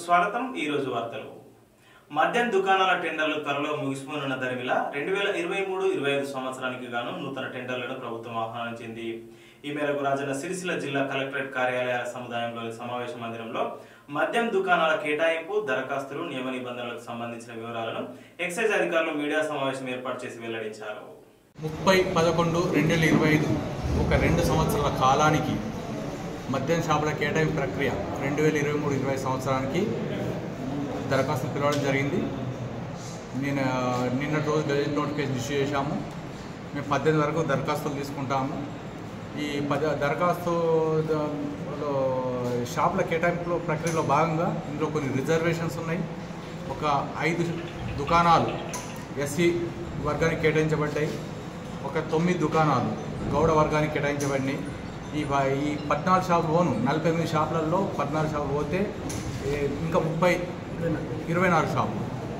స్వాగతం ఈ రోజు వార్తలు మద్యం దుకాణాల టెండర్లు త్వరలో ముగిసిపోనున్న దరిమిల రెండు వేల ఇరవై మూడు ఇరవై ఐదు సంవత్సరానికి గాను నూతన టెండర్లను ప్రభుత్వం ఆహ్వానించింది ఈ మేరకు రాజన్న సిరిసిల్ల జిల్లా కలెక్టరేట్ కార్యాలయాల సముదాయంలోని సమావేశ మందిరంలో మద్యం దుకాణాల కేటాయింపు దరఖాస్తులు నియమ నిబంధనలకు సంబంధించిన వివరాలను ఎక్సైజ్ అధికారులు మీడియా సమావేశం ఏర్పాటు చేసి వెల్లడించారు ముప్పై పదకొండు రెండు వేల ఇరవై ఐదు ఒక రెండు సంవత్సరాల కాలానికి మద్యం షాపుల కేటాయింపు ప్రక్రియ రెండు వేల ఇరవై మూడు ఇరవై సంవత్సరానికి దరఖాస్తులు పిలవడం జరిగింది నేను ఆ, నిన్నటి రోజు గజెట్ నోటిఫికేషన్ ఇష్యూ చేశాము మేము పద్దెనిమిది వరకు దరఖాస్తులు తీసుకుంటాము ఈ పద దరఖాస్తు ద- లో షాపుల కేటాయింపులో ప్రక్రియలో భాగంగా ఇందులో కొన్ని రిజర్వేషన్స్ ఉన్నాయి ఒక ఐదు దుకాణాలు ఎస్సీ వర్గానికి కేటాయించబడ్డాయి ఒక తొమ్మిది దుకాణాలు గౌడ వర్గానికి కేటాయించబడినాయి ఈ వ- ఈ పద్నాలుగు షాపులు పోను నలభై ఎనిమిది షాపులలో పద్నాలుగు షాపులు పోతే ఏ, ఇంకా ముప్పై ఇరవై నాలుగు షాపులు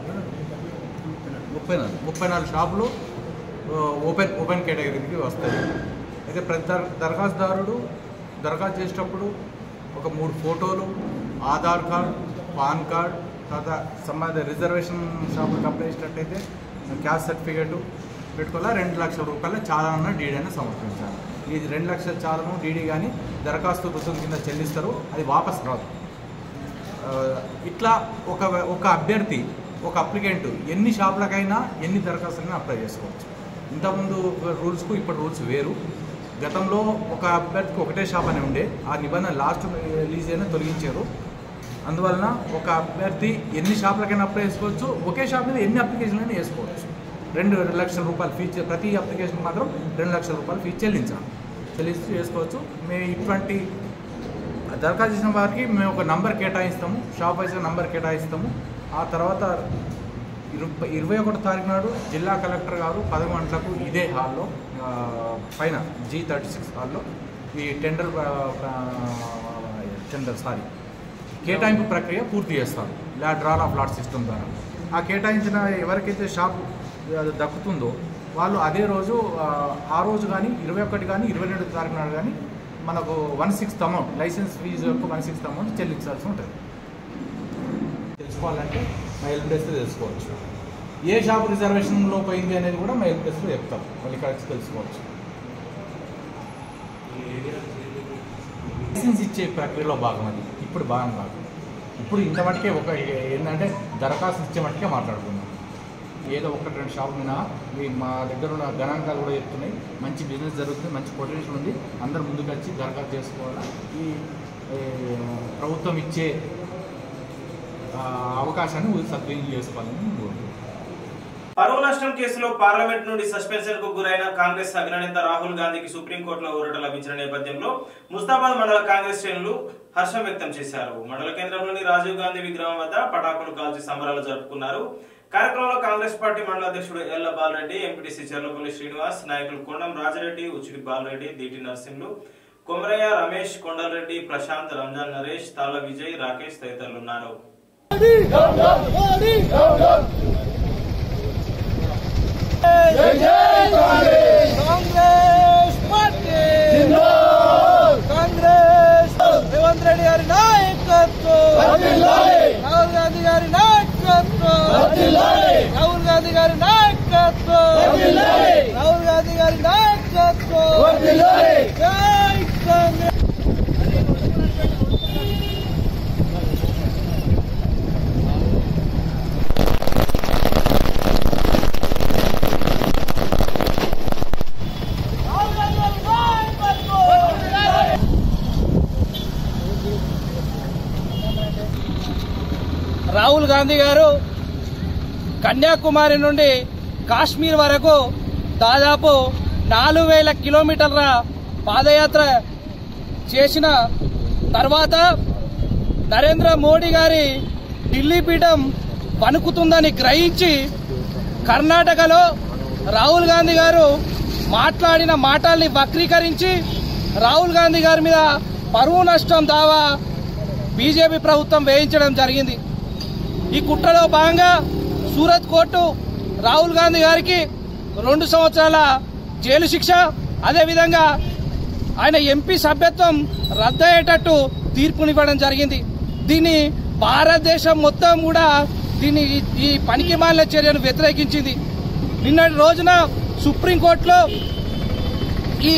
ముప్పై నాలుగు ముప్పై నాలుగు షాపులు ఆ, ఓపెన్ ఓపెన్ కేటగిరీకి వస్తాయి అయితే ప్రతి దర దరఖాస్తుదారుడు దరఖాస్తు చేసేటప్పుడు ఒక మూడు ఫోటోలు ఆధార్ కార్డ్ పాన్ కార్డ్ తర్వాత సంబంధ రిజర్వేషన్ షాపులకు అప్లై చేసినట్టయితే క్యాస్ట్ సర్టిఫికేటు పెట్టుకోవాలా రెండు లక్షల రూపాయల చాలాన డీడీ అని సమర్పించాలి ఇది రెండు లక్షల చాలను డీడీ కానీ దరఖాస్తు రుసుము కింద చెల్లిస్తారు అది వాపస్ రాదు ఆ, ఇట్లా ఒక ఒక అభ్యర్థి ఒక అప్లికెంట్ ఎన్ని షాపులకైనా ఎన్ని దరఖాస్తులైనా అప్లై చేసుకోవచ్చు ఇంతకుముందు రూల్స్కు ఇప్పుడు రూల్స్ వేరు గతంలో ఒక అభ్యర్థికి ఒకటే షాప్ అని ఉండే ఆ నిబంధన లాస్ట్ రిలీజ్ అయినా తొలగించారు అందువలన ఒక అభ్యర్థి ఎన్ని షాపులకైనా అప్లై చేసుకోవచ్చు ఒకే షాప్ మీద ఎన్ని అప్లికేషన్లైనా వేసుకోవచ్చు రెండు లక్షల రూపాయలు ఫీ చె- ప్రతి అప్లికేషన్ మాత్రం రెండు లక్షల రూపాయలు ఫీ చెల్లించాలి చెల్లించి చేసుకోవచ్చు మేము ఇటువంటి దరఖాస్తు చేసిన వారికి మేము ఒక నంబర్ కేటాయిస్తాము షాప్ వైజ్గా నంబర్ కేటాయిస్తాము ఆ తర్వాత ఇరవై ఇరవై ఒకటో తారీఖు నాడు జిల్లా కలెక్టర్ గారు పదకొండు గంటలకు ఇదే హాల్లో ఆ, పైన జీ థర్టీ సిక్స్ హాల్లో ఈ టెండర్ ఆ, ఆ, టెండర్ సారీ కేటాయింపు ప్రక్రియ పూర్తి చేస్తారు ఇలా డ్రాల్ ఆఫ్ లాట్ సిస్టమ్ ద్వారా ఆ కేటాయించిన ఎవరికైతే షాప్ ఆ, దక్కుతుందో వాళ్ళు అదే రోజు ఆ, ఆ రోజు కానీ ఇరవై ఒకటి కానీ ఇరవై రెండు తారీఖు నాడు కానీ మనకు one sixth amount licence fee యొక్క వన్ సిక్స్త్ అమౌంట్ చెల్లించాల్సి ఉంటుంది తెలుసుకోవాలంటే మైల్ ప్లేస్లో తెలుసుకోవచ్చు ఏ షాప్ రిజర్వేషన్లో పోయింది అనేది కూడా మైల్ ప్లేస్లో చెప్తాం మళ్ళీ ఇక్కడ వచ్చి తెలుసుకోవచ్చు లైసెన్స్ ఇచ్చే ప్రక్రియలో భాగం అది ఇప్పుడు భాగం కాదు ఇప్పుడు ఇంత మటుకే ఒక ఏంటంటే దరఖాస్తు ఇచ్చే మటుకే మాట్లాడుకున్నాం ఏదో ఒకటి రెండు షాప్ మీద మీ మా దగ్గర ఉన్న గణాంకాలు కూడా చెప్తున్నాయి మంచి బిజినెస్ జరుగుతుంది మంచి పొటెన్షియల్ ఉంది అందరు ముందుకు వచ్చి దరఖాస్తు చేసుకోవాలా ఈ ఏ, ప్రభుత్వం ఇచ్చే ఆ, అవకాశాన్ని సద్వినియోగం చేసుకోవాలని నేను కోరుకుంటున్నాను పరువు నష్టం కేసులో పార్లమెంట్ నుండి సస్పెన్షన్ కు గురైన కాంగ్రెస్ అగ్రనేత రాహుల్ గాంధీకి సుప్రీంకోర్టులో ఊరట లభించిన నేపథ్యంలో ముస్తాబాద్ మండల కాంగ్రెస్ శ్రేణులు హర్షం వ్యక్తం చేశారు మండల కేంద్రంలోని రాజీవ్ గాంధీ విగ్రహం వద్ద పటాకులు కాల్చి సంబరాలు జరుపుకున్నారు కార్యక్రమంలో కాంగ్రెస్ పార్టీ మండల అధ్యక్షుడు ఎల్ల బాలరెడ్డి ఎంపీటీసీ చెర్లపల్లి శ్రీనివాస్ నాయకులు కొండం రాజరెడ్డి ఉచిడి బాలరెడ్డి దీటి నరసింహులు కొమరయ్య రమేష్ కొండలరెడ్డి ప్రశాంత్ రంజాన్ నరేష్ తాళ్ల విజయ్ రాకేష్ తదితరులు ఉన్నారు Congress party Congress Revanth Reddy గారి నాయకత్వం రాహుల్ గాంధీ గారి నాయకత్వం రాహుల్ గాంధీ గారి నాయకత్వం రాహుల్ గాంధీ గారి నాయకత్వం జై కాంగ్రెస్ రాహుల్ గాంధీ గారి నాయకత్వం రాహుల్ గాంధీ గారు కన్యాకుమారి నుండి కాశ్మీర్ వరకు దాదాపు నాలుగు వేల కిలోమీటర్ల పాదయాత్ర చేసిన తర్వాత నరేంద్ర మోడీ గారి ఢిల్లీ పీఠం వణుకుతుందని గ్రహించి కర్ణాటకలో రాహుల్ గాంధీ గారు మాట్లాడిన మాటల్ని వక్రీకరించి రాహుల్ గాంధీ గారి మీద పరువు నష్టం దావా బీజేపీ ప్రభుత్వం వేయించడం జరిగింది ఈ కుట్రలో భాగంగా సూరత్ కోర్టు రాహుల్ గాంధీ గారికి రెండు సంవత్సరాల జైలు శిక్ష అదేవిధంగా ఆయన ఎంపీ సభ్యత్వం రద్దయ్యేటట్టు తీర్పునివ్వడం జరిగింది దీన్ని భారతదేశం మొత్తం కూడా దీన్ని ఈ- ఈ పనికిమాలిన చర్యను వ్యతిరేకించింది నిన్నటి రోజున సుప్రీంకోర్టులో ఈ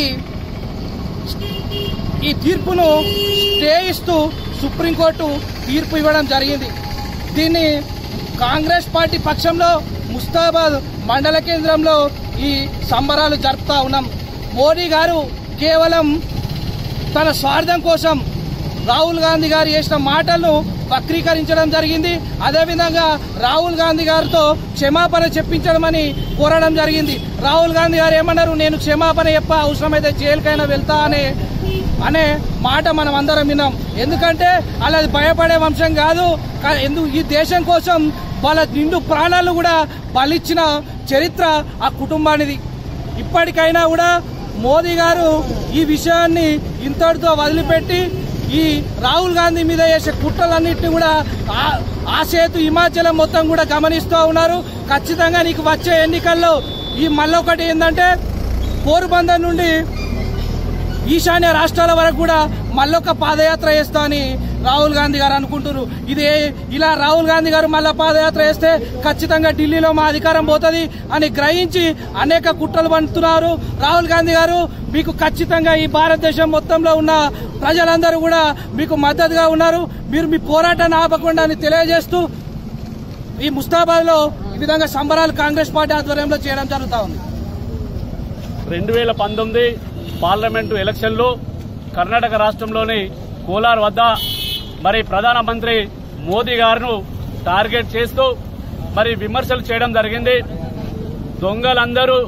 ఈ తీర్పును స్టే ఇస్తూ సుప్రీంకోర్టు తీర్పు ఇవ్వడం జరిగింది దీన్ని కాంగ్రెస్ పార్టీ పక్షంలో ముస్తాబాద్ మండల కేంద్రంలో ఈ సంబరాలు జరుపుతా ఉన్నాం మోడీ గారు కేవలం తన స్వార్థం కోసం రాహుల్ గాంధీ గారు చేసిన మాటలను వక్రీకరించడం జరిగింది అదేవిధంగా రాహుల్ గాంధీ గారితో క్షమాపణ చెప్పించడమని కోరడం జరిగింది రాహుల్ గాంధీ గారు ఏమన్నారు నేను క్షమాపణ చెప్ప అవసరమైతే జైలుకైనా వెళ్తా అనే అనే మాట మనం అందరం విన్నాం ఎందుకంటే అలా భయపడే వంశం కాదు కా- ఎందు ఈ దేశం కోసం వాళ్ళ నిండు ప్రాణాలు కూడా బలిచ్చిన చరిత్ర ఆ కుటుంబానిది ఇప్పటికైనా కూడా మోదీ గారు ఈ విషయాన్ని ఇంతటితో వదిలిపెట్టి ఈ రాహుల్ గాంధీ మీద చేసే కుట్రలన్నింటినీ కూడా ఆ- ఆ సేతు హిమాచలం మొత్తం కూడా గమనిస్తూ ఉన్నారు ఖచ్చితంగా నీకు వచ్చే ఎన్నికల్లో ఈ మళ్ళొకటి ఏంటంటే పోరుబందర్ నుండి ఈశాన్య రాష్ట్రాల వరకు కూడా మళ్ళొక పాదయాత్ర చేస్తా అని రాహుల్ గాంధీ గారు అనుకుంటున్నారు ఇదే ఇలా రాహుల్ గాంధీ గారు మళ్ళా పాదయాత్ర చేస్తే ఖచ్చితంగా ఢిల్లీలో మా అధికారం పోతుంది అని గ్రహించి అనేక కుట్రలు పండుతున్నారు రాహుల్ గాంధీ గారు మీకు ఖచ్చితంగా ఈ భారతదేశం మొత్తంలో ఉన్న ప్రజలందరూ కూడా మీకు మద్దతుగా ఉన్నారు మీరు మీ పోరాటాన్ని ఆపకుండా అని తెలియజేస్తూ ఈ ముస్తాబాద్ లో ఈ విధంగా సంబరాలు కాంగ్రెస్ పార్టీ ఆధ్వర్యంలో చేయడం జరుగుతా ఉంది రెండు వేల పంతొమ్మిది పార్లమెంటు ఎలక్షన్లో కర్ణాటక రాష్ట్రంలోని కోలార్ వద్ద మరి ప్రధానమంత్రి మోదీ గారును టార్గెట్ చేస్తూ మరి విమర్శలు చేయడం జరిగింది దొంగలందరూ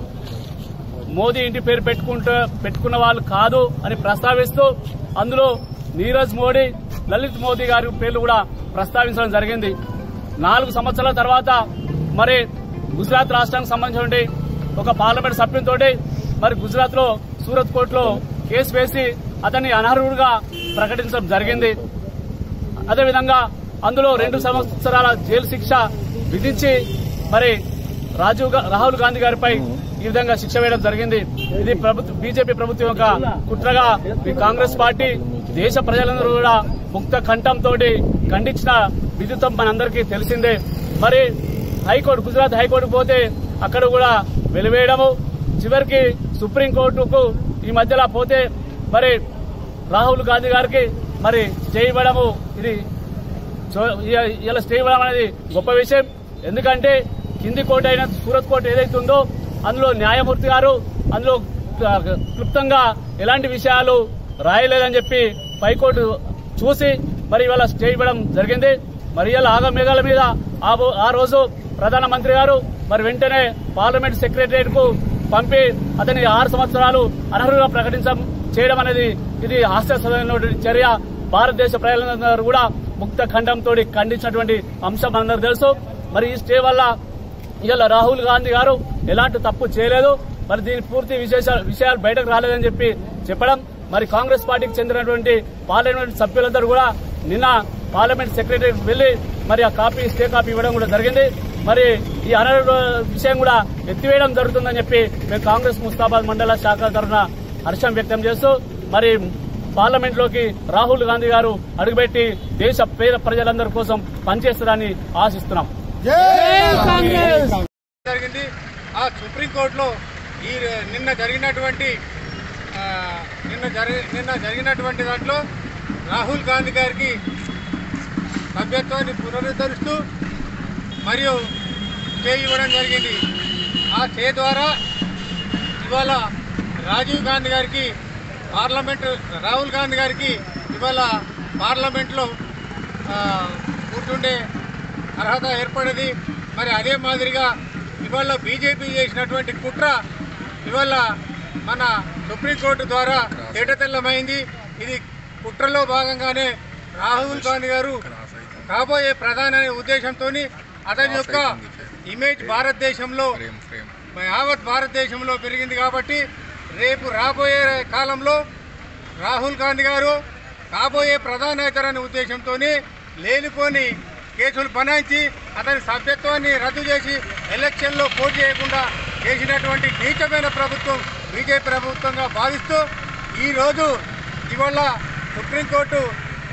మోదీ ఇంటి పేరు పెట్టుకుంటూ పెట్టుకున్న వాళ్ళు కాదు అని ప్రస్తావిస్తూ అందులో నీరజ్ మోడీ లలిత్ మోదీ గారి పేర్లు కూడా ప్రస్తావించడం జరిగింది నాలుగు సంవత్సరాల తర్వాత మరి గుజరాత్ రాష్ట్రానికి సంబంధించిన ఒక పార్లమెంట్ సభ్యునితో మరి గుజరాత్ లో సూరత్ కోర్టులో కేసు వేసి అతన్ని అనర్హుడుగా ప్రకటించడం జరిగింది అదేవిధంగా అందులో రెండు సంవత్సరాల జైలు శిక్ష విధించి మరి రాజీవ్ గా- రాహుల్ గాంధీ గారిపై ఈ విధంగా శిక్ష వేయడం జరిగింది ఇది ప్రభుత్వ బీజేపీ ప్రభుత్వం యొక్క కుట్రగా ఈ కాంగ్రెస్ పార్టీ దేశ ప్రజలందరూ కూడా ముక్త కంఠంతో ఖండించిన విద్యుత్వం మనందరికీ తెలిసిందే మరి హైకోర్టు గుజరాత్ హైకోర్టు పోతే అక్కడ కూడా వెలివేయడము చివరికి సుప్రీంకోర్టుకు ఈ మధ్యలో పోతే మరి రాహుల్ గాంధీ గారికి మరి స్టే ఇవ్వడము ఇది సో ఇ- ఇలా స్టే ఇవ్వడం అనేది గొప్ప విషయం ఎందుకంటే కింది కోర్టు అయిన సూరత్ కోర్టు ఏదైతే ఉందో అందులో న్యాయమూర్తి గారు అందులో ఆ, క్లుప్తంగా ఎలాంటి విషయాలు రాయలేదని చెప్పి పైకోర్టు చూసి మరి ఇవాళ స్టే ఇవ్వడం జరిగింది మరి ఇలా ఆగమేఘాల మీద ఆ బో- ఆ రోజు ప్రధానమంత్రి గారు మరి వెంటనే పార్లమెంట్ సెక్రటరియట్ కు పంపి అతని ఆరు సంవత్సరాలు అనర్హులుగా ప్రకటించడం చేయడం అనేది ఇది హాస్యాస్పదమైనటువంటి చర్య భారతదేశ ప్రజలందరూ కూడా ముక్త ఖండంతో ఖండించినటువంటి అంశం మనందరూ తెలుసు మరి ఈ స్టే వల్ల ఇవాళ రాహుల్ గాంధీ గారు ఎలాంటి తప్పు చేయలేదు మరి దీని పూర్తి విశేషాలు విషయాలు బయటకు రాలేదని చెప్పి చెప్పడం మరి కాంగ్రెస్ పార్టీకి చెందినటువంటి పార్లమెంట్ సభ్యులందరూ కూడా నిన్న పార్లమెంట్ సెక్రటరీ వెళ్లి మరి ఆ కాపీ స్టే కాపీ ఇవ్వడం కూడా జరిగింది మరి ఈ అనర్హుల విషయం కూడా ఎత్తివేయడం జరుగుతుందని చెప్పి మేము కాంగ్రెస్ ముస్తాబాద్ మండల శాఖ తరఫున హర్షం వ్యక్తం చేస్తూ మరి పార్లమెంట్ లోకి రాహుల్ గాంధీ గారు అడుగుపెట్టి దేశ పేద ప్రజలందరి కోసం పనిచేస్తారని ఆశిస్తున్నాం జరిగింది ఆ సుప్రీంకోర్టులో ఈ నిన్న జరిగినటువంటి ఆ, నిన్న జరి నిన్న జరిగినటువంటి దాంట్లో రాహుల్ గాంధీ గారికి సభ్యత్వాన్ని పునరుద్ధరిస్తూ మరియు స్టే ఇవ్వడం జరిగింది ఆ స్టే ద్వారా ఇవాళ రాజీవ్ గాంధీ గారికి పార్లమెంట్ రాహుల్ గాంధీ గారికి ఇవాళ పార్లమెంట్లో ఆ, కూర్చుండే అర్హత ఏర్పడింది మరి అదే మాదిరిగా ఇవాళ బీజేపీ చేసినటువంటి కుట్ర ఇవాళ మన సుప్రీంకోర్టు ద్వారా తేటతెల్లమైంది ఇది కుట్రలో భాగంగానే రాహుల్ గాంధీ గారు కాబోయే ప్రధాని అనే ఉద్దేశంతో అతని యొక్క ఇమేజ్ భారతదేశంలో యావత్ భారతదేశంలో పెరిగింది కాబట్టి రేపు రాబోయే కాలంలో రాహుల్ గాంధీ గారు కాబోయే ప్రధాని అవుతారనే ఉద్దేశంతో లేనిపోని కేసులు బనాయించి అతని సభ్యత్వాన్ని రద్దు చేసి ఎలక్షన్లో పోటీ చేయకుండా చేసినటువంటి నీచమైన ప్రభుత్వం బీజేపీ ప్రభుత్వంగా భావిస్తూ ఈరోజు ఇవాళ సుప్రీంకోర్టు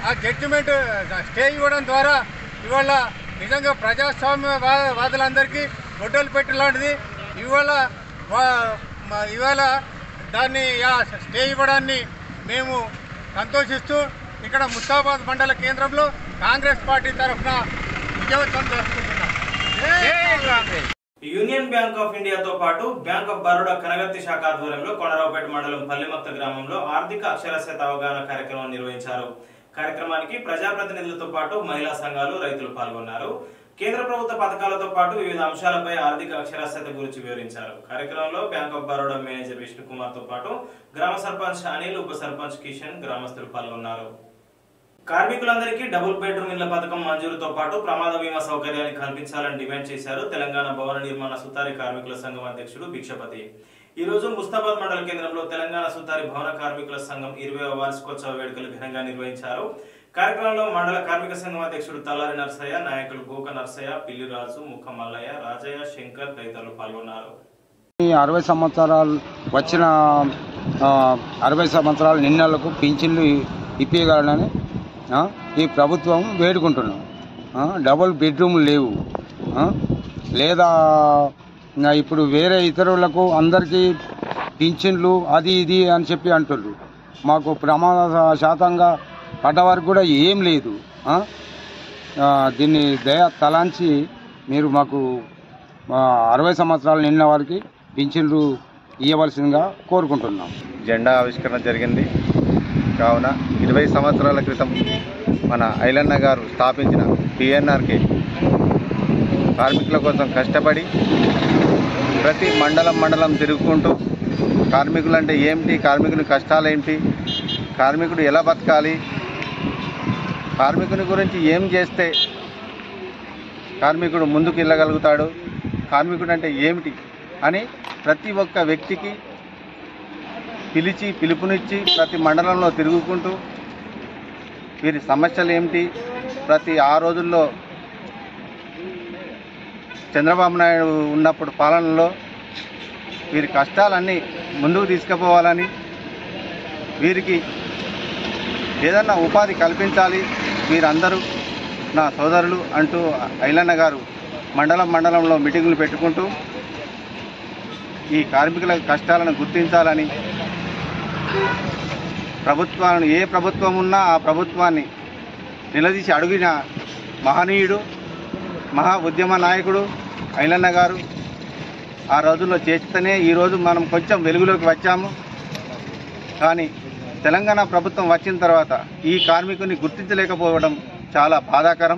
ఆ జడ్జిమెంట్ స్టే ఇవ్వడం ద్వారా ఇవాళ నిజంగా ప్రజాస్వామ్య వా- వాదులందరికీ గొడ్డలు పెట్టి లాంటిది ఇవాళ వా- మా- ఇవాళ దాన్ని ఆ స్టే ఇవ్వడాన్ని మేము సంతోషిస్తూ ఇక్కడ ముస్తాబాద్ మండల కేంద్రంలో కాంగ్రెస్ పార్టీ తరఫున విజయోత్సవం జరుపుకుంటున్నాం జై కాంగ్రెస్ యూనియన్ బ్యాంక్ ఆఫ్ ఇండియాతో పాటు బ్యాంక్ ఆఫ్ బరోడా కనగర్తి శాఖ ఆధ్వర్యంలో కొండరావుపేట మండలం పల్లిమక్త గ్రామంలో ఆర్థిక అక్షరాస్యత అవగాహన కార్యక్రమం నిర్వహించారు కార్యక్రమానికి ప్రజాప్రతినిధులతో పాటు మహిళా సంఘాలు రైతులు పాల్గొన్నారు కేంద్ర ప్రభుత్వ పథకాలతో పాటు వివిధ అంశాలపై ఆర్థిక అక్షరాస్యత గురించి వివరించారు కార్యక్రమంలో Bank of Baroda manager Vishnukumar తో పాటు గ్రామ సర్పంచ్ అనిల్ ఉప సర్పంచ్ కిషన్ గ్రామస్తులు పాల్గొన్నారు కార్మికులందరికీ డబుల్ బెడ్రూమ్ ఇళ్ల పథకం మంజూరుతో పాటు ప్రమాద బీమా సౌకర్యాన్ని కల్పించాలని డిమాండ్ చేశారు తెలంగాణ భవన నిర్మాణ సుతారి కార్మికుల సంఘం అధ్యక్షుడు భిక్షపతి ఈ రోజు ముస్తాబాద్ మండల కేంద్రంలో తెలంగాణ సుతారి భవన కార్మికుల సంఘం ఇరవై వార్షికోత్సవ వేడుకలు ఘనంగా నిర్వహించారు కార్యక్రమంలో మండల కార్మిక సంఘం అధ్యక్షుడు తల్లారి నర్సయ్య నాయకులు గోక నర్సయ్య పిల్లిరాజు ముఖ మల్లయ్య రాజయ్య శంకర్ తదితరులు పాల్గొన్నారు ఈ అరవై సంవత్సరాలు వచ్చిన ఆ, అరవై సంవత్సరాల నిన్నలకు పింఛన్లు ఇప్పించగలనని ఆ, ఈ ప్రభుత్వం వేడుకుంటున్నాం ఆ, డబుల్ బెడ్రూమ్ లేవు ఆ, లేదా ఆ, ఇప్పుడు వేరే ఇతరులకు అందరికీ పింఛన్లు అది ఇది అని చెప్పి అంటున్నారు మాకు ప్రమాద శాతంగా పడ్డ వరకు కూడా ఏం లేదు ఆ? ఆ, దీన్ని దయ తలాంచి మీరు మాకు ఆ, అరవై సంవత్సరాలు నిన్న వారికి పింఛన్లు ఇవ్వవలసిందిగా కోరుకుంటున్నాం జెండా ఆవిష్కరణ జరిగింది కావున ఇరవై సంవత్సరాల క్రితం మన ఐలన్న గారు స్థాపించిన పిఎన్ఆర్కే కార్మికుల కోసం కష్టపడి ప్రతి మండలం మండలం తిరుగుకుంటూ కార్మికులు అంటే ఏమిటి కార్మికుని కష్టాలు ఏంటి కార్మికుడు ఎలా బతకాలి కార్మికుని గురించి ఏం చేస్తే కార్మికుడు ముందుకు వెళ్ళగలుగుతాడు కార్మికుడు అంటే ఏమిటి అని ప్రతి ఒక్క వ్యక్తికి పిలిచి పిలుపునిచ్చి ప్రతి మండలంలో తిరుగుకుంటూ వీరి సమస్యలు ఏమిటి ప్రతి ఆ రోజుల్లో చంద్రబాబు నాయుడు ఉన్నప్పుడు పాలనలో వీరి కష్టాలన్నీ ముందుకు తీసుకుపోవాలని వీరికి ఏదన్నా ఉపాధి కల్పించాలి వీరందరూ నా సోదరులు అంటూ ఐలన్న గారు మండలం మండలంలో మీటింగులు పెట్టుకుంటూ ఈ కార్మికుల కష్టాలను గుర్తించాలని ప్రభుత్వాలను ఏ ప్రభుత్వం ఉన్నా ఆ ప్రభుత్వాన్ని నిలదీసి అడిగిన మహనీయుడు మహా ఉద్యమ నాయకుడు ఐలన్న గారు ఆ రోజుల్లో చేస్తేనే ఈరోజు మనం కొంచెం వెలుగులోకి వచ్చాము కానీ తెలంగాణ ప్రభుత్వం వచ్చిన తర్వాత ఈ కార్మికుని గుర్తించలేకపోవడం చాలా బాధాకరం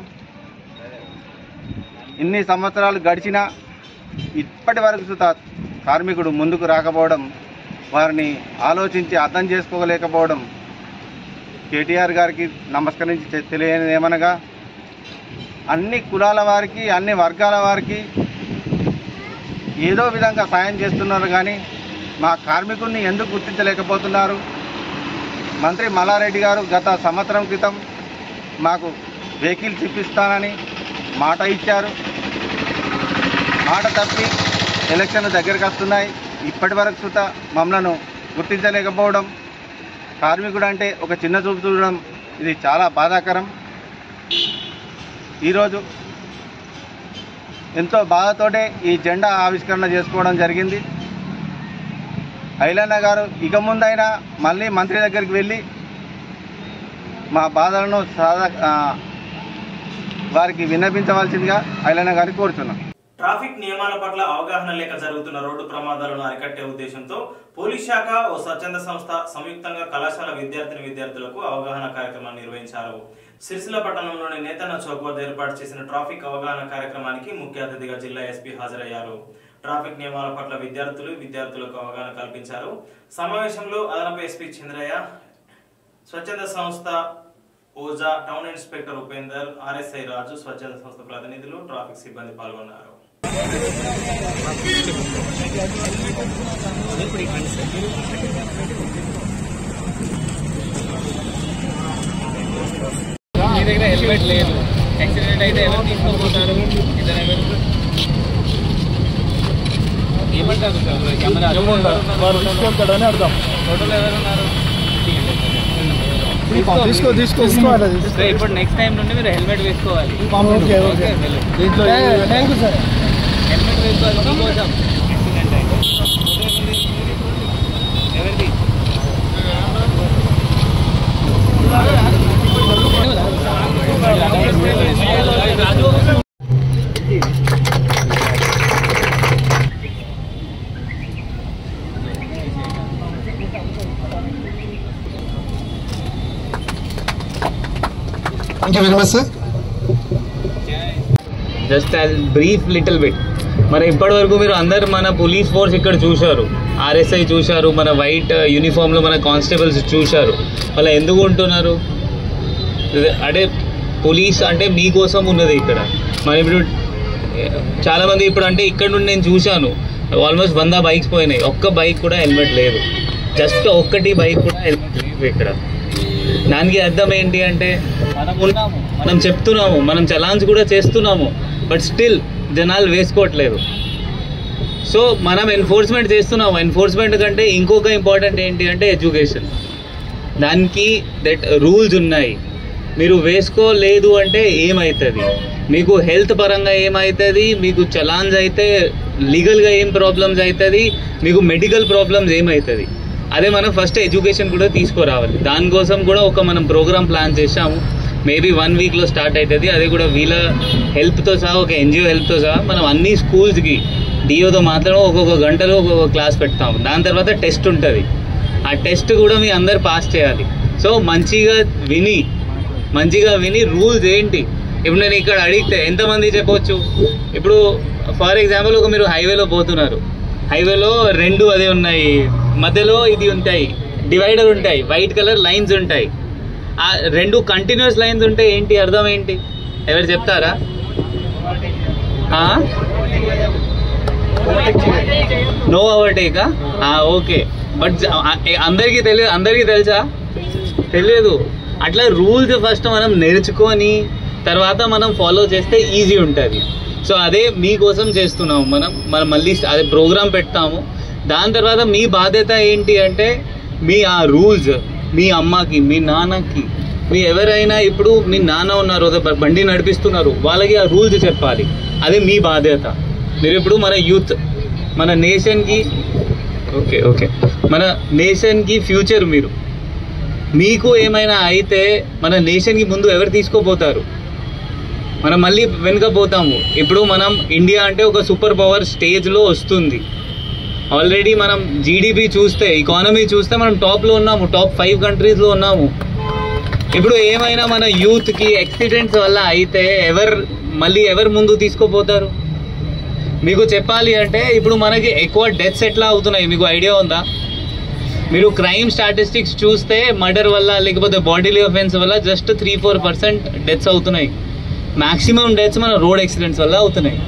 ఇన్ని సంవత్సరాలు గడిచినా ఇప్పటి వరకు సుతా కార్మికుడు ముందుకు రాకపోవడం వారిని ఆలోచించి అర్థం చేసుకోలేకపోవడం కేటీఆర్ గారికి నమస్కరించి చె- తెలియనిది ఏమనగా అన్ని కులాల వారికి అన్ని వర్గాల వారికి ఏదో విధంగా సాయం చేస్తున్నారు కానీ మా కార్మికుల్ని ఎందుకు గుర్తించలేకపోతున్నారు మంత్రి మల్లారెడ్డి గారు గత సంవత్సరం క్రితం మాకు వెహికల్స్ ఇప్పిస్తానని మాట ఇచ్చారు మాట తప్పి ఎలక్షన్లు దగ్గరికి వస్తున్నాయి ఇప్పటి వరకు సుత మమ్మలను గుర్తించలేకపోవడం కార్మికుడు అంటే ఒక చిన్న చూపు చూడడం ఇది చాలా బాధాకరం ఈరోజు ఎంతో బాధతోటే ఈ జెండా ఆవిష్కరణ చేసుకోవడం జరిగింది ఐలన్న గారు ఇక ముందైనా మళ్ళీ మంత్రి దగ్గరికి వెళ్ళి మా బాధలను సాధ ఆ, వారికి విన్నపించవలసిందిగా ఐలన్న గారికి కోరుతున్నాం ట్రాఫిక్ నియమాల పట్ల అవగాహన లేక జరుగుతున్న రోడ్డు ప్రమాదాలను అరికట్టే ఉద్దేశంతో పోలీస్ శాఖ ఓ స్వచ్ఛంద సంస్థ సంయుక్తంగా కళాశాల విద్యార్థిని విద్యార్థులకు అవగాహన కార్యక్రమాన్ని నిర్వహించారు సిరిసిల్ల పట్టణంలోని నేతన్న చౌక్ వద్ద ఏర్పాటు చేసిన ట్రాఫిక్ అవగాహన కార్యక్రమానికి ముఖ్య అతిథిగా జిల్లా ఎస్పీ హాజరయ్యారు ట్రాఫిక్ నియమాల పట్ల విద్యార్థులు విద్యార్థులకు అవగాహన కల్పించారు సమావేశంలో అదనపు ఎస్పీ చంద్రయ్య స్వచ్ఛంద సంస్థ ఓజా town inspector Upender RSI Raju స్వచ్ఛంద సంస్థ ప్రతినిధులు ట్రాఫిక్ సిబ్బంది పాల్గొన్నారు మీ దగ్గర హెల్మెట్ లేదు యాక్సిడెంట్ అయితే ఎవరు తీసుకోబోతారు ఇద్దరు ఎవరు ఏమంటారు సార్ కెమెరా వారు తీసుకెళ్తాడని అర్థం ఫోటోలు ఎవరున్నారు తీసుకో తీసుకో తీసుకో అట్లా తీసుకో సో ఇప్పుడు నెక్స్ట్ టైం నుండి మీరు హెల్మెట్ వేసుకోవాలి ఓకే ఓకే దీంట్లో థ్యాంక్ యూ సార్ హెల్మెట్ వేసుకోవాలి మీకోసం యాక్సిడెంట్ అయితే ఎవరిది thank you very much sir just I brief little bit మరి ఇప్పటి వరకు మీరు అందరు మన పోలీస్ ఫోర్స్ ఇక్కడ చూశారు ఆర్ఎస్ఐ చూశారు మన వైట్ యూనిఫామ్లో మన కానిస్టేబుల్స్ చూశారు వాళ్ళు ఎందుకు ఉంటున్నారు ఇది- అంటే పోలీస్ అంటే మీకోసం ఉన్నది ఇక్కడ మరి ఇప్పుడు చాలా మంది ఇప్పుడు అంటే ఇక్కడ నుండి నేను చూశాను ఆల్మోస్ట్ వంద బైక్స్ పోయినాయి ఒక్క బైక్ కూడా హెల్మెట్ లేదు జస్ట్ ఒక్కటి బైక్ కూడా హెల్మెట్ లేదు ఇక్కడ దానికి అర్థం ఏంటి అంటే మనం ఉన్నాము మనం చెప్తున్నాము మనం చలాన్స్ కూడా చేస్తున్నాము బట్ స్టిల్ జనాలు వేసుకోవట్లేదు సో మనం ఎన్ఫోర్స్మెంట్ చేస్తున్నాము ఎన్ఫోర్స్మెంట్ కంటే ఇంకొక ఇంపార్టెంట్ ఏంటి అంటే ఎడ్యుకేషన్ దానికి దట్ రూల్స్ ఉన్నాయి మీరు వేసుకోలేదు అంటే ఏమవుతుంది మీకు హెల్త్ పరంగా ఏమవుతుంది మీకు చలాన్స్ అయితే లీగల్గా ఏం ప్రాబ్లమ్స్ అవుతుంది మీకు మెడికల్ ప్రాబ్లమ్స్ ఏమవుతుంది అదే మనం ఫస్ట్ ఎడ్యుకేషన్ కూడా తీసుకురావాలి దానికోసం కూడా ఒక మనం ప్రోగ్రామ్ ప్లాన్ చేసాము మేబీ వన్ వీక్లో స్టార్ట్ అవుతుంది అది కూడా వీళ్ళ హెల్ప్తో సహా ఒక ఎన్జిఓ హెల్ప్తో సహా మనం అన్ని స్కూల్స్కి డిఓతో మాత్రం ఒక్కొక్క గంటలో ఒక్కొక్క క్లాస్ పెడతాము దాని తర్వాత టెస్ట్ ఉంటుంది ఆ టెస్ట్ కూడా మీ అందరు పాస్ చేయాలి సో మంచిగా విని మంచిగా విని రూల్స్ ఏంటి ఇప్పుడు నేను ఇక్కడ అడిగితే ఎంతమంది చెప్పొచ్చు ఇప్పుడు ఫర్ ఎగ్జాంపుల్ ఒక మీరు హైవేలో పోతున్నారు హైవేలో రెండు అదే ఉన్నాయి మధ్యలో ఇది ఉంటాయి డివైడర్ ఉంటాయి వైట్ కలర్ లైన్స్ ఉంటాయి ఆ రెండు కంటిన్యూస్ లైన్స్ ఉంటే ఏంటి అర్థం ఏంటి ఎవరు చెప్తారా ఆ? నో ఓవర్టేకా ఓకే బట్ అందరికీ తెలియదు అందరికీ తెలుసా తెలియదు అట్లా రూల్స్ ఫస్ట్ మనం నేర్చుకొని తర్వాత మనం ఫాలో చేస్తే ఈజీ ఉంటుంది సో అదే మీకోసం చేస్తున్నాము మనం మనం మళ్ళీ అదే ప్రోగ్రామ్ పెడతాము దాని తర్వాత మీ బాధ్యత ఏంటి అంటే మీ ఆ రూల్స్ మీ అమ్మకి మీ నాన్నకి మీ ఎవరైనా ఇప్పుడు మీ నాన్న ఉన్నారు ఒక బండి నడిపిస్తున్నారు వాళ్ళకి ఆ రూల్స్ చెప్పాలి అదే మీ బాధ్యత మీరు ఇప్పుడు మన యూత్ మన నేషన్కి ఓకే ఓకే మన నేషన్కి ఫ్యూచర్ మీరు మీకు ఏమైనా అయితే మన నేషన్కి ముందు ఎవరు తీసుకోపోతారు మనం మళ్ళీ వెనుకపోతాము ఇప్పుడు మనం ఇండియా అంటే ఒక సూపర్ పవర్ స్టేజ్లో వస్తుంది ఆల్రెడీ మనం జీడిపి చూస్తే ఎకానమీ చూస్తే మనం టాప్లో ఉన్నాము టాప్ ఫైవ్ కంట్రీస్లో ఉన్నాము ఇప్పుడు ఏమైనా మన యూత్కి యాక్సిడెంట్స్ వల్ల అయితే ఎవరు మళ్ళీ ఎవరు ముందు తీసుకోపోతారు మీకు చెప్పాలి అంటే ఇప్పుడు మనకి ఎక్కువ డెత్స్ ఎట్లా అవుతున్నాయి మీకు ఐడియా ఉందా మీరు క్రైమ్ స్టాటిస్టిక్స్ చూస్తే మర్డర్ వల్ల లేకపోతే బాడీలీ అఫెన్స్ వల్ల just three four percent deaths అవుతున్నాయి మాక్సిమం డెత్స్ మన రోడ్ యాక్సిడెంట్స్ వల్ల అవుతున్నాయి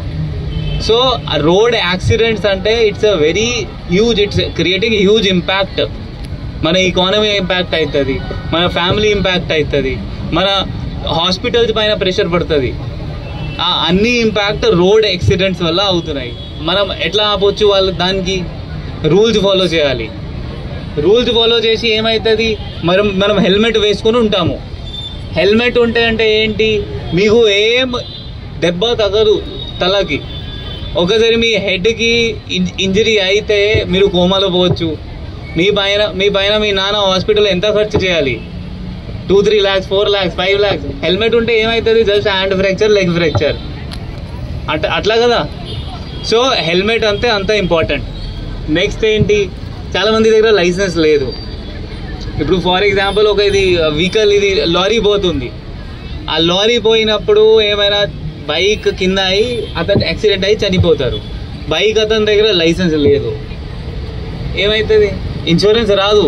సో రోడ్ యాక్సిడెంట్స్ అంటే it's a very huge it's creating huge impact మన ఎకానమీ ఇంపాక్ట్ అవుతుంది మన ఫ్యామిలీ ఇంపాక్ట్ అవుతుంది మన హాస్పిటల్స్ పైన ప్రెషర్ పడుతుంది ఆ అన్ని ఇంపాక్ట్ రోడ్ యాక్సిడెంట్స్ వల్ల అవుతున్నాయి మనం ఎట్లా ఆపొచ్చు వాళ్ళు దానికి రూల్స్ ఫాలో చేయాలి రూల్స్ ఫాలో చేసి ఏమవుతుంది మనం మనం హెల్మెట్ వేసుకొని ఉంటాము హెల్మెట్ ఉంటే అంటే ఏంటి మీకు ఏం దెబ్బ తగదు తలకి ఒకసారి మీ హెడ్కి ఇంజరీ అయితే మీరు కోమాలో పోవచ్చు మీ పైన మీ పైన మీ నాన్న హాస్పిటల్ ఎంత ఖర్చు చేయాలి two three lakhs four lakhs five lakhs helmet ఉంటే ఏమవుతుంది just hand fracture leg fracture అట్లా అట్లా కదా సో హెల్మెట్ అంతే అంత ఇంపార్టెంట్ నెక్స్ట్ ఏంటి చాలా మంది దగ్గర లైసెన్స్ లేదు ఇప్పుడు ఫర్ ఎగ్జాంపుల్ ఒక ఇది వెహికల్ ఇది లారీ పోతుంది ఆ లారీ పోయినప్పుడు ఏమైనా బైక్ కింద అయి అతను యాక్సిడెంట్ అయి చనిపోతారు బైక్ అతని దగ్గర లైసెన్స్ లేదు ఏమవుతుంది ఇన్సూరెన్స్ రాదు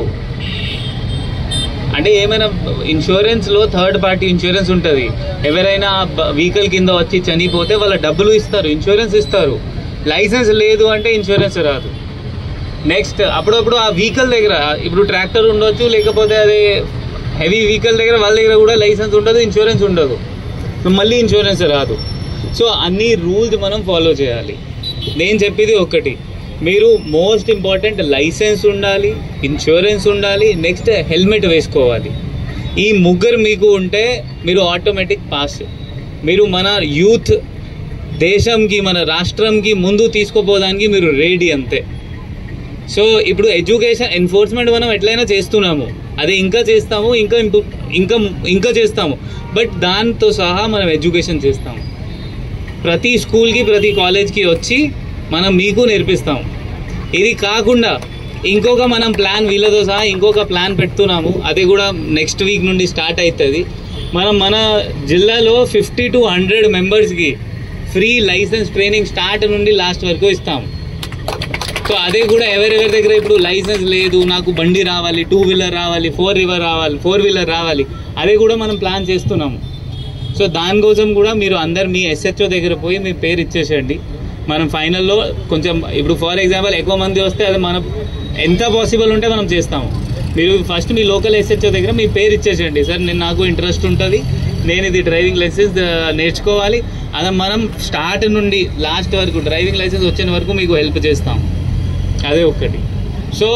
అంటే ఏమైనా ఇన్సూరెన్స్లో థర్డ్ పార్టీ ఇన్సూరెన్స్ ఉంటుంది ఎవరైనా వెహికల్ కింద వచ్చి చనిపోతే వాళ్ళ డబ్బులు ఇస్తారు ఇన్సూరెన్స్ ఇస్తారు లైసెన్స్ లేదు అంటే ఇన్సూరెన్స్ రాదు నెక్స్ట్ అప్పుడప్పుడు ఆ వెహికల్ దగ్గర ఇప్పుడు ట్రాక్టర్ ఉండొచ్చు లేకపోతే అదే హెవీ వెహికల్ దగ్గర వాళ్ళ దగ్గర కూడా లైసెన్స్ ఉండదు ఇన్సూరెన్స్ ఉండదు సో మళ్ళీ ఇన్సూరెన్స్ రాదు సో అన్ని రూల్స్ మనం ఫాలో చేయాలి నేను చెప్పేది ఒకటి మీరు మోస్ట్ ఇంపార్టెంట్ లైసెన్స్ ఉండాలి ఇన్సూరెన్స్ ఉండాలి నెక్స్ట్ హెల్మెట్ వేసుకోవాలి ఈ ముగ్గురు మీకు ఉంటే మీరు ఆటోమేటిక్ పాస్ మీరు మన యూత్ దేశంకి మన రాష్ట్రంకి ముందు తీసుకుపోవడానికి మీరు రెడీ అంతే సో ఇప్పుడు ఎడ్యుకేషన్ ఎన్ఫోర్స్మెంట్ మనం ఎట్లయినా చేస్తున్నాము అదే ఇంకా చేస్తాము ఇంకా ఇంప్రూ- ఇంకా ఇంకా చేస్తాము బట్ దాంతో సహా మనం ఎడ్యుకేషన్ చేస్తాము ప్రతి స్కూల్కి ప్రతి కాలేజ్కి వచ్చి మనం మీకు నేర్పిస్తాం ఇది కాకుండా ఇంకొక మనం ప్లాన్ వీళ్ళతో సహా ఇంకొక ప్లాన్ పెడుతున్నాము అది కూడా నెక్స్ట్ వీక్ నుండి స్టార్ట్ అవుతుంది మనం మన జిల్లాలో ఫిఫ్టీ టు హండ్రెడ్ మెంబర్స్కి ఫ్రీ లైసెన్స్ ట్రైనింగ్ స్టార్ట్ నుండి లాస్ట్ వరకు ఇస్తాం సో అదే కూడా ఎవరెవరి దగ్గర ఇప్పుడు లైసెన్స్ లేదు నాకు బండి రావాలి టూ వీలర్ రావాలి ఫోర్ వీలర్ రావాలి ఫోర్ వీలర్ రావాలి అదే కూడా మనం ప్లాన్ చేస్తున్నాము సో దానికోసం కూడా మీరు అందరు మీ ఎస్హెచ్ఓ దగ్గర పోయి మీ పేరు ఇచ్చేసేయండి మనం ఫైనల్లో కొంచెం ఇప్పుడు ఫర్ ఎగ్జాంపుల్ ఎక్కువ మంది వస్తే అది మనం ఎంత పాసిబుల్ ఉంటే మనం చేస్తాము మీరు ఫస్ట్ మీ లోకల్ ఎస్హెచ్ఓ దగ్గర మీ పేరు ఇచ్చేసేయండి సార్ నేను నాకు ఇంట్రెస్ట్ ఉంటుంది నేను ఇది డ్రైవింగ్ లైసెన్స్ ఆ, నేర్చుకోవాలి అది మనం స్టార్ట్ నుండి లాస్ట్ వరకు డ్రైవింగ్ లైసెన్స్ వచ్చిన వరకు మీకు హెల్ప్ చేస్తాం అదే ఒక్కటి సో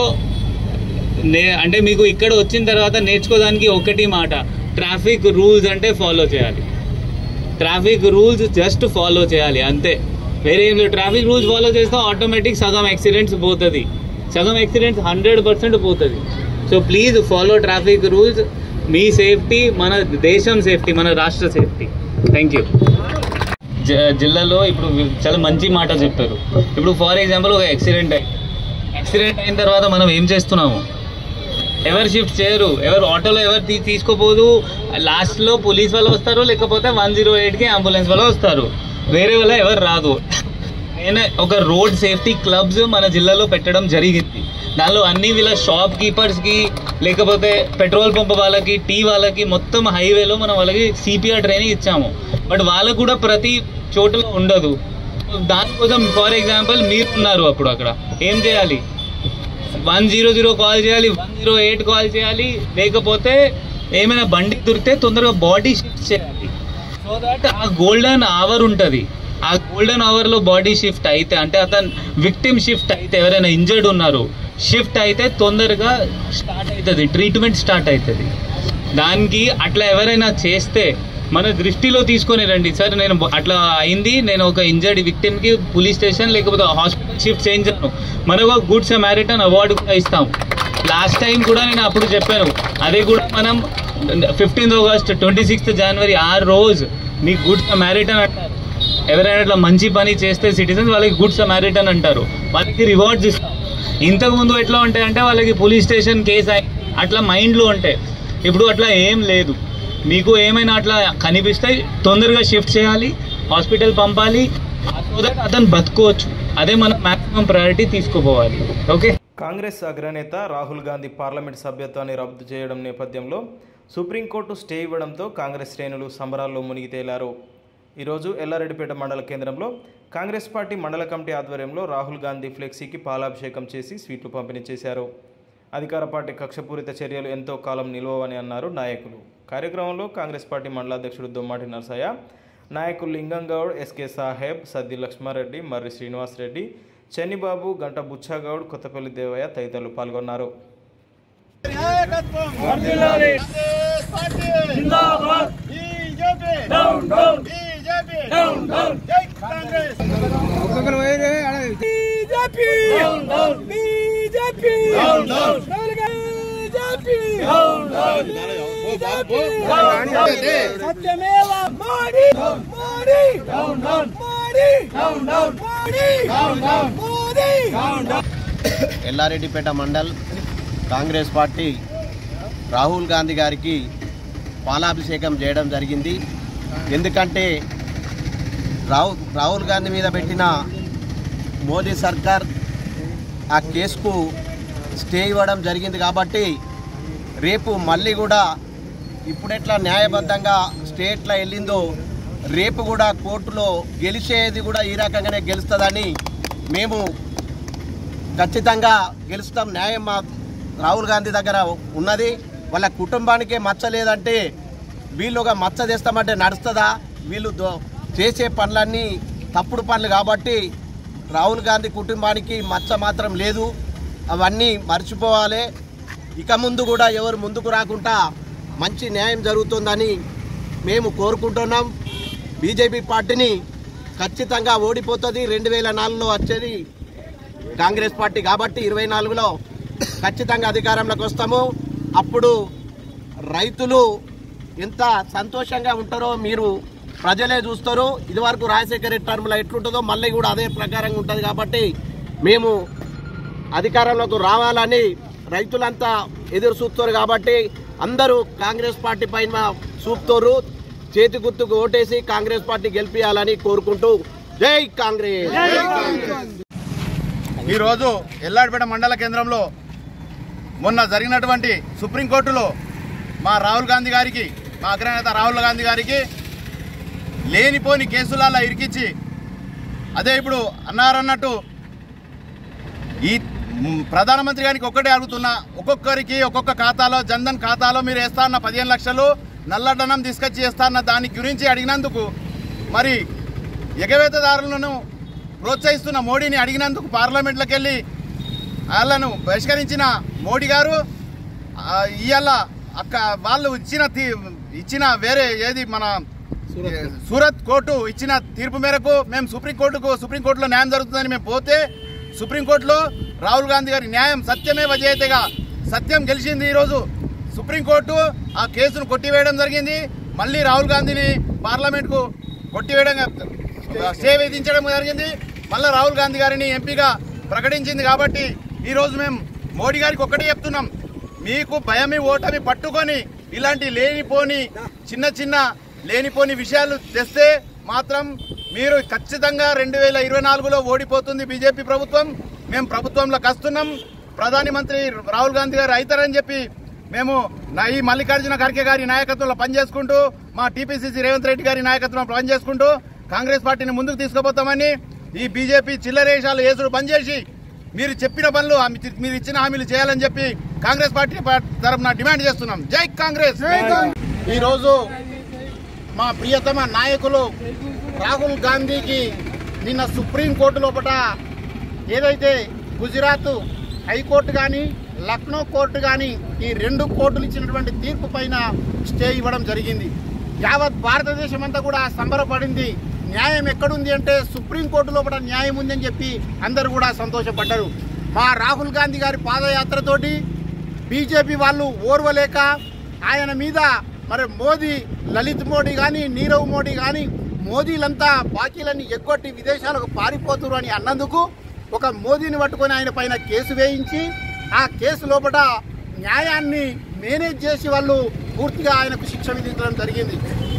నే అంటే మీకు ఇక్కడ వచ్చిన తర్వాత నేర్చుకోవడానికి ఒకటి మాట ట్రాఫిక్ రూల్స్ అంటే ఫాలో చేయాలి ట్రాఫిక్ రూల్స్ జస్ట్ ఫాలో చేయాలి అంతే వేరే ఏం లేదు ట్రాఫిక్ రూల్స్ ఫాలో చేస్తే ఆటోమేటిక్ సగం యాక్సిడెంట్స్ పోతుంది సగం యాక్సిడెంట్స్ హండ్రెడ్ పర్సెంట్ పోతుంది so please follow traffic rules మీ సేఫ్టీ మన దేశం సేఫ్టీ మన రాష్ట్ర సేఫ్టీ థ్యాంక్ యూ జ- జిల్లాలో ఇప్పుడు చాలా మంచి మాట చెప్పారు ఇప్పుడు ఫర్ ఎగ్జాంపుల్ ఒక యాక్సిడెంట్ అయ్యి యాక్సిడెంట్ అయిన తర్వాత మనం ఏం చేస్తున్నాము ఎవరు షిఫ్ట్ చేయరు ఎవరు ఆటోలో ఎవరు తీ తీసుకోపోదు లాస్ట్లో పోలీస్ వాళ్ళు వస్తారు లేకపోతే వన్ జీరో ఎయిట్కి అంబులెన్స్ వాళ్ళు వస్తారు వేరే వాళ్ళ ఎవరు రాదు నేను ఒక రోడ్ సేఫ్టీ క్లబ్స్ మన జిల్లాలో పెట్టడం జరిగింది దానిలో అన్ని వీళ్ళ షాప్ కీపర్స్కి లేకపోతే పెట్రోల్ పంప్ వాళ్ళకి టీ వాళ్ళకి మొత్తం హైవేలో మనం వాళ్ళకి సిపిఆర్ ట్రైనింగ్ ఇచ్చాము బట్ వాళ్ళకు కూడా ప్రతి చోటులో ఉండదు దానికోసం ఫర్ ఎగ్జాంపుల్ మీరు ఉన్నారు అప్పుడు అక్కడ ఏం చేయాలి వన్ జీరో జీరో కాల్ చేయాలి వన్ జీరో ఎయిట్ కాల్ చేయాలి లేకపోతే ఏమైనా బండి దొరికితే తొందరగా బాడీ షిఫ్ట్ చేయాలి సో దట్ ఆ గోల్డెన్ అవర్ ఉంటుంది ఆ గోల్డెన్ అవర్లో బాడీ షిఫ్ట్ అయితే అంటే అతను విక్టిమ్ షిఫ్ట్ అయితే ఎవరైనా ఇంజర్డ్ ఉన్నారు షిఫ్ట్ అయితే తొందరగా స్టార్ట్ అవుతుంది ట్రీట్మెంట్ స్టార్ట్ అవుతుంది దానికి అట్లా ఎవరైనా చేస్తే మన దృష్టిలో తీసుకొని రండి సార్ నేను బ- అట్లా అయింది నేను ఒక ఇంజర్డ్ విక్టిమ్కి పోలీస్ స్టేషన్ లేకపోతే హాస్పిటల్ షిఫ్ట్ చేయించాను మనకు ఒక గుడ్ సమారిటన్ అవార్డు కూడా ఇస్తాం లాస్ట్ టైం కూడా నేను అప్పుడు చెప్పాను అదే కూడా మనం ఫిఫ్టీన్త్ ఆగస్ట్ ట్వంటీ సిక్స్త్ జనవరి ఆ రోజు మీ గుడ్ సమారిటన్ అంటారు ఎవరైనా ఇట్లా మంచి పని చేస్తే సిటిజన్స్ వాళ్ళకి గుడ్ సమారిటన్ అంటారు వాళ్ళకి రివార్డ్స్ ఇస్తాం ఇంతకు ముందు ఎట్లా ఉంటాయంటే వాళ్ళకి పోలీస్ స్టేషన్ కేసు అయి అట్లా మైండ్లో ఉంటాయి ఇప్పుడు అట్లా ఏం లేదు మీకు ఏమైనా అట్లా కనిపిస్తే తొందరగా షిఫ్ట్ చేయాలి హాస్పిటల్ పంపాలి సో దట్ అతను బతుకోవచ్చు అదే మనం మాక్సిమం ప్రయారిటీ తీసుకుపోవాలి ఓకే కాంగ్రెస్ అగ్రనేత రాహుల్ గాంధీ పార్లమెంట్ సభ్యత్వాన్ని రద్దు చేయడం నేపథ్యంలో సుప్రీంకోర్టు స్టే ఇవ్వడంతో కాంగ్రెస్ శ్రేణులు సంబరాల్లో మునిగి తేలారు ఈరోజు ఎల్లారెడ్డిపేట మండల కేంద్రంలో కాంగ్రెస్ పార్టీ మండల కమిటీ ఆధ్వర్యంలో రాహుల్ గాంధీ ఫ్లెక్సీకి పాలాభిషేకం చేసి స్వీట్లు పంపిణీ చేశారు అధికార పార్టీ కక్షపూరిత చర్యలు ఎంతో కాలం నిలవని అన్నారు నాయకులు కార్యక్రమంలో కాంగ్రెస్ పార్టీ మండలాధ్యక్షుడు దొమ్మాటి నరసయ్య నాయకులు లింగంగౌడ్ ఎస్కే సాహెబ్ సద్ది లక్ష్మారెడ్డి మర్రి శ్రీనివాసరెడ్డి చెన్నిబాబు గంట బుచ్చాగౌడ్ కొత్తపల్లి దేవయ్య తదితరులు పాల్గొన్నారు ఎల్లారెడ్డిపేట మండల్ కాంగ్రెస్ పార్టీ రాహుల్ గాంధీ గారికి పాలాభిషేకం చేయడం జరిగింది ఎందుకంటే రాహు రాహుల్ గాంధీ మీద పెట్టిన మోదీ సర్కార్ ఆ కేసుకు స్టే ఇవ్వడం జరిగింది కాబట్టి రేపు మళ్ళీ కూడా ఇప్పుడెట్లా న్యాయబద్ధంగా స్టేట్లో వెళ్ళిందో రేపు కూడా కోర్టులో గెలిచేది కూడా ఈ రకంగానే గెలుస్తుందని మేము ఖచ్చితంగా గెలుస్తాం న్యాయం మా రాహుల్ గాంధీ దగ్గర ఉన్నది వాళ్ళ కుటుంబానికే మచ్చ లేదంటే వీళ్ళు ఒక మచ్చ తెస్తామంటే నడుస్తుందా వీళ్ళు దో- చేసే పనులన్నీ తప్పుడు పనులు కాబట్టి రాహుల్ గాంధీ కుటుంబానికి మచ్చ మాత్రం లేదు అవన్నీ మర్చిపోవాలి ఇక ముందు కూడా ఎవరు ముందుకు రాకుండా మంచి న్యాయం జరుగుతుందని మేము కోరుకుంటున్నాం బీజేపీ పార్టీని ఖచ్చితంగా ఓడిపోతుంది రెండు వేల నాలుగులో వచ్చేది కాంగ్రెస్ పార్టీ కాబట్టి ఇరవై నాలుగులో ఖచ్చితంగా అధికారంలోకి వస్తాము అప్పుడు రైతులు ఎంత సంతోషంగా ఉంటారో మీరు ప్రజలే చూస్తారు ఇదివరకు రాజశేఖర రెడ్డి టర్మ్లో ఎట్లుంటుందో మళ్ళీ కూడా అదే ప్రకారంగా ఉంటుంది కాబట్టి మేము అధికారంలోకి రావాలని రైతులంతా ఎదురు చూస్తారు కాబట్టి అందరూ కాంగ్రెస్ పార్టీ పైన చూపుతారు చేతి గుర్తుకు ఓటేసి కాంగ్రెస్ పార్టీ గెలిపించాలని కోరుకుంటూ జై కాంగ్రెస్ ఈరోజు ఎల్లాడిపేట మండల కేంద్రంలో మొన్న జరిగినటువంటి సుప్రీంకోర్టులో మా రాహుల్ గాంధీ గారికి మా అగ్రనేత రాహుల్ గాంధీ గారికి లేనిపోని కేసులలో ఇరికిచ్చి అదే ఇప్పుడు అన్నారన్నట్టు ఈ మ్, ప్రధానమంత్రి గారికి ఒక్కటే అడుగుతున్నా ఒక్కొక్కరికి ఒక్కొక్క ఖాతాలో జన్ధన్ ఖాతాలో మీరు వేస్తా అన్న పదిహేను లక్షలు నల్లధనం తీసుకొచ్చి వేస్తా అన్న దాని గురించి అడిగినందుకు మరి ఎగవేతదారులను ప్రోత్సహిస్తున్న మోడీని అడిగినందుకు పార్లమెంట్లోకి వెళ్ళి వాళ్ళను బహిష్కరించిన మోడీ గారు ఆ, ఇవాళ అక్క వాళ్ళు ఇచ్చిన తీ- ఇచ్చిన వేరే ఏది మన సూరత్ కోర్టు ఇచ్చిన తీర్పు మేరకు మేము సుప్రీంకోర్టుకు సుప్రీంకోర్టులో న్యాయం జరుగుతుందని మేము పోతే సుప్రీంకోర్టులో రాహుల్ గాంధీ గారి న్యాయం సత్యమే వజయతగా సత్యం గెలిచింది ఈరోజు సుప్రీంకోర్టు ఆ కేసును కొట్టివేయడం జరిగింది మళ్ళీ రాహుల్ గాంధీని పార్లమెంట్కు కొట్టివేయడం స్టే విధించడం జరిగింది మళ్ళీ రాహుల్ గాంధీ గారిని ఎంపీగా ప్రకటించింది కాబట్టి ఈరోజు మేము మోడీ గారికి ఒక్కటే చెప్తున్నాం మీకు భయమి ఓటమి పట్టుకొని ఇలాంటి లేనిపోని చిన్న చిన్న లేనిపోని విషయాలు తెస్తే మాత్రం మీరు ఖచ్చితంగా రెండు వేల ఇరవై నాలుగులో ఓడిపోతుంది బీజేపీ ప్రభుత్వం మేము ప్రభుత్వంలో కస్తున్నాం ప్రధాని మంత్రి రాహుల్ గాంధీ గారు అవుతారని చెప్పి మేము నా ఈ మల్లికార్జున ఖర్గే గారి నాయకత్వంలో పనిచేసుకుంటూ మా టీపీసీసీ రేవంత్ రెడ్డి గారి నాయకత్వంలో పనిచేసుకుంటూ కాంగ్రెస్ పార్టీని ముందుకు తీసుకుపోతామని ఈ బీజేపీ చిల్లరేషాలు వేసుడు బంద్ చేసి మీరు చెప్పిన పనులు ఆ మీ- మీరు ఇచ్చిన హామీలు చేయాలని చెప్పి కాంగ్రెస్ పార్టీ పా- తరపున డిమాండ్ చేస్తున్నాం జై కాంగ్రెస్ ఈరోజు మా ప్రియతమ నాయకులు రాహుల్ గాంధీకి నిన్న సుప్రీంకోర్టు లోపల ఏదైతే గుజరాత్ హైకోర్టు కానీ లక్నో కోర్టు కానీ ఈ రెండు కోర్టులు ఇచ్చినటువంటి తీర్పు పైన స్టే ఇవ్వడం జరిగింది యావత్ భారతదేశం అంతా కూడా సంబరపడింది న్యాయం ఎక్కడుంది అంటే సుప్రీంకోర్టు లోపల న్యాయం ఉందని చెప్పి అందరూ కూడా సంతోషపడ్డారు మా రాహుల్ గాంధీ గారి పాదయాత్రతోటి బీజేపీ వాళ్ళు ఓర్వలేక ఆయన మీద మరి మోదీ లలిత్ మోడీ కానీ నీరవ్ మోడీ కానీ మోదీలంతా బాకీలన్నీ ఎగ్గొట్టి విదేశాలకు పారిపోతురు అని అన్నందుకు ఒక మోదీని పట్టుకొని ఆయన పైన కేసు వేయించి ఆ కేసు లోపల న్యాయాన్ని మేనేజ్ చేసి వాళ్ళు పూర్తిగా ఆయనకు శిక్ష విధించడం జరిగింది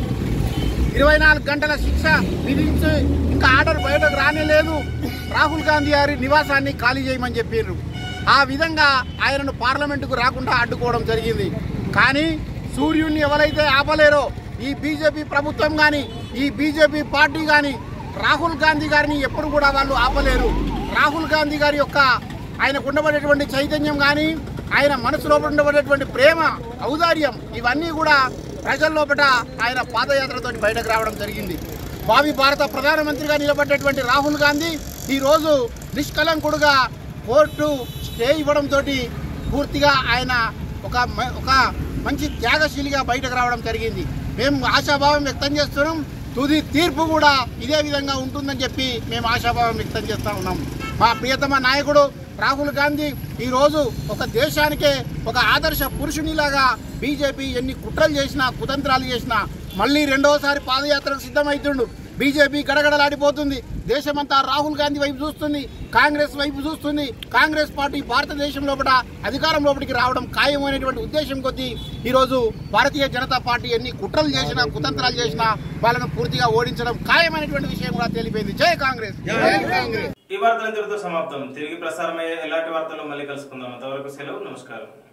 ఇరవై నాలుగు గంటల శిక్ష విధించి ఇంకా ఆర్డర్ బయటకు రానేలేదు రాహుల్ గాంధీ గారి నివాసాన్ని ఖాళీ చేయమని చెప్పారు ఆ విధంగా ఆయనను పార్లమెంటుకు రాకుండా అడ్డుకోవడం జరిగింది కానీ సూర్యుడిని ఎవరైతే ఆపలేరో ఈ బీజేపీ ప్రభుత్వం కానీ ఈ బీజేపీ పార్టీ కానీ రాహుల్ గాంధీ గారిని ఎప్పుడు కూడా వాళ్ళు ఆపలేరు రాహుల్ గాంధీ గారి యొక్క ఆయనకు ఉండబడేటువంటి చైతన్యం కానీ ఆయన మనసులో ఉండబడేటువంటి ప్రేమ ఔదార్యం ఇవన్నీ కూడా ప్రజల లోపల ఆయన పాదయాత్రతో బయటకు రావడం జరిగింది భావి భారత ప్రధానమంత్రిగా నిలబడ్డటువంటి రాహుల్ గాంధీ ఈరోజు నిష్కలంకుడుగా కోర్టు స్టే ఇవ్వడంతో పూర్తిగా ఆయన ఒక మ- ఒక మంచి త్యాగశీలిగా బయటకు రావడం జరిగింది మేము ఆశాభావం వ్యక్తం చేస్తున్నాం తుది తీర్పు కూడా ఇదే విధంగా ఉంటుందని చెప్పి మేము ఆశాభావం వ్యక్తం చేస్తా ఉన్నాం మా ప్రియతమ నాయకుడు రాహుల్ గాంధీ ఈరోజు ఒక దేశానికే ఒక ఆదర్శ పురుషునిలాగా బీజేపీ ఎన్ని కుట్రలు చేసినా కుతంత్రాలు చేసినా మళ్ళీ రెండోసారి పాదయాత్రకు సిద్ధమవుతుండు బీజేపీ గడగడలాడిపోతుంది దేశమంతా రాహుల్ గాంధీ వైపు చూస్తుంది కాంగ్రెస్ వైపు చూస్తుంది కాంగ్రెస్ పార్టీ భారతదేశం లోపల అధికారం లోపలికి రావడం ఖాయం అనేటువంటి ఉద్దేశం కొద్దీ ఈరోజు భారతీయ జనతా పార్టీ ఎన్ని కుట్రలు చేసినా కుతంత్రాలు చేసినా వాళ్ళను పూర్తిగా ఓడించడం ఖాయమైనటువంటి విషయం కూడా తెలిపింది జై కాంగ్రెస్ జై కాంగ్రెస్ ఈ వార్తలు ఇంతటితో సమాప్తం తిరిగి ప్రసారమయ్యే ఎలాంటి వార్తలు మళ్ళీ కలుసుకుందాం అంతవరకు సెలవు నమస్కారం